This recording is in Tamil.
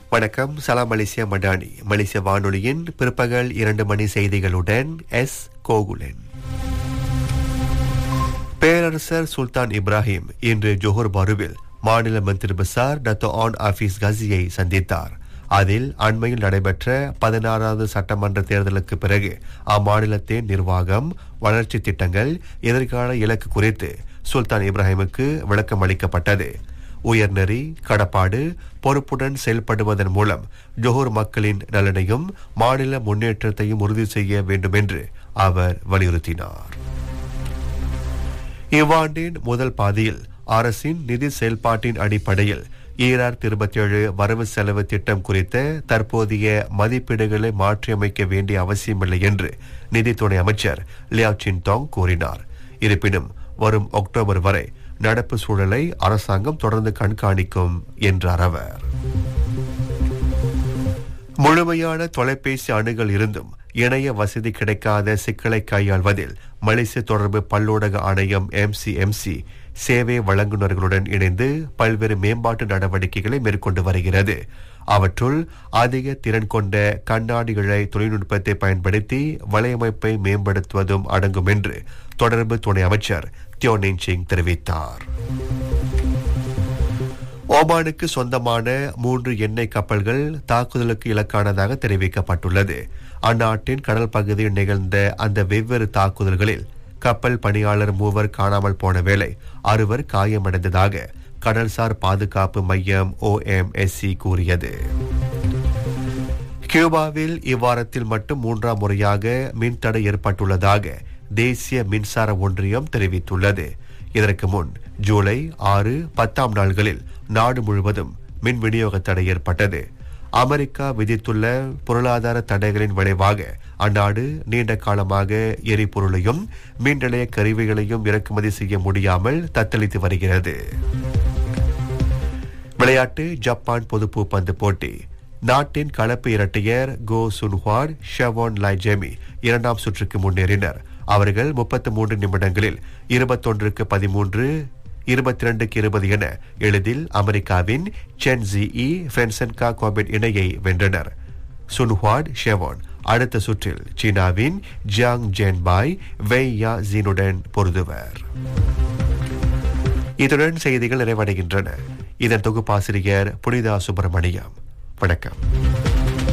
வணக்கம் சலாம் மலேசியா மடானி மலேசிய வானொலியின் பிற்பகல் இரண்டு மணி செய்திகளுடன் எஸ் கோகுலன் பேரரசர் சுல்தான் இப்ராஹிம் இன்று ஜோஹர் பாருவில் மாநில மந்திரி பசார் டத்தோ ஆன் ஆபீஸ் கசியை சந்தித்தார் அதில் அண்மையில் நடைபெற்ற பதினாறாவது சட்டமன்ற தேர்தலுக்கு பிறகு அம்மாநிலத்தின் நிர்வாகம் வளர்ச்சி திட்டங்கள் எதிர்கால இலக்கு குறித்து சுல்தான் இப்ராஹிமுக்கு விளக்கம் அளிக்கப்பட்டது உயர்நெறி கடப்பாடு பொறுப்புடன் செயல்படுவதன் மூலம் ஜோஹர் மக்களின் நலனையும் மாநில முன்னேற்றத்தையும் உறுதி செய்ய வேண்டும் என்று அவர் வலியுறுத்தினார் இவ்வாண்டின் முதல் பாதியில் அரசின் நிதி செயல்பாட்டின் அடிப்படையில் ஈராயிரத்தி இருபத்தி ஏழு வரவு செலவு திட்டம் குறித்த தற்போதைய மதிப்பீடுகளை மாற்றியமைக்க வேண்டிய அவசியமில்லை என்று நிதித்துறை அமைச்சர் லியாவ் சின்டாங் கூறினார் இருப்பினும் வரும் அக்டோபர் வரை நடப்பு சூழலை அரசாங்கம் தொடர்ந்து கண்காணிக்கும் என்றார் அவர் முழுமையான தொலைபேசி அணுகல் இருந்தும் இணைய வசதி கிடைக்காத சிக்கலை கையாள்வதில் மலேசிய தொடர்பு பல்லூடக ஆணையம் எம்சிஎம்சி சேவை வழங்குநர்களுடன் இணைந்து பல்வேறு மேம்பாட்டு நடவடிக்கைகளை மேற்கொண்டு வருகிறது அவற்றுள் அதிக திறன் கொண்ட கண்ணாடி இழை தொழில்நுட்பத்தை பயன்படுத்தி வலையமைப்பை மேம்படுத்துவதும் அடங்கும் என்று தொடர்பு துணை அமைச்சர் தியோனின் சிங் தெரிவித்தார் ஓமானுக்கு சொந்தமான மூன்று எண்ணெய் கப்பல்கள் தாக்குதலுக்கு இலக்கானதாக தெரிவிக்கப்பட்டுள்ளது அந்நாட்டின் கடல் பகுதியில் நிகழ்ந்த அந்த வெவ்வேறு தாக்குதல்களில் கப்பல் பணியாளர் மூவர் காணாமல் போன வேளை அறுவர் காயமடைந்ததாக கடல்சார் பாதுகாப்பு மையம் ஓஎம்எஸ்சி கூறியது கியூபாவில் இவ்வாரத்தில் மட்டும் மூன்றாம் முறையாக மின்தடை ஏற்பட்டுள்ளதாக தேசிய மின்சார ஒன்றியம் தெரிவித்துள்ளது இதற்கு முன் ஜூலை ஆறு பத்தாம் நாள்களில் நாடு முழுவதும் மின் விநியோக தடை ஏற்பட்டது அமெரிக்கா விதித்துள்ள பொருளாதார தடைகளின் விளைவாக அந்நாடு நீண்ட காலமாக எரிபொருளையும் மின் நிலைய கருவிகளையும் இறக்குமதி செய்ய முடியாமல் தத்தளித்து வருகிறது விளையாட்டு ஜப்பான் பொது பூப்பந்து போட்டி நாட்டின் கலப்பு இரட்டையர் கோ சுன்ஹுவான் ஷெவான் லைஜெமி இரண்டாம் சுற்றுக்கு முன்னேறினர் அவர்கள் முப்பத்து மூன்று நிமிடங்களில் இருபத்தொன்றுக்கு பதிமூன்று இருபத்தி ரெண்டுக்கு இருபது என எளிதில் அமெரிக்காவின் சென் ஜி இ பிரென்சன்கா கோபெட் இணையை வென்றனர் சுன்ஹுவான் ஷெவான் அடுத்த சுற்றில் சீனாவின் ஜியாங் ஜென்பாய் வெய் யா ஜீனுடன் பொருதுவர் இத்துடன் செய்திகள் நிறைவடைகின்றன இதன் தொகுப்பாசிரியர் புனிதா சுப்பிரமணியம் வணக்கம்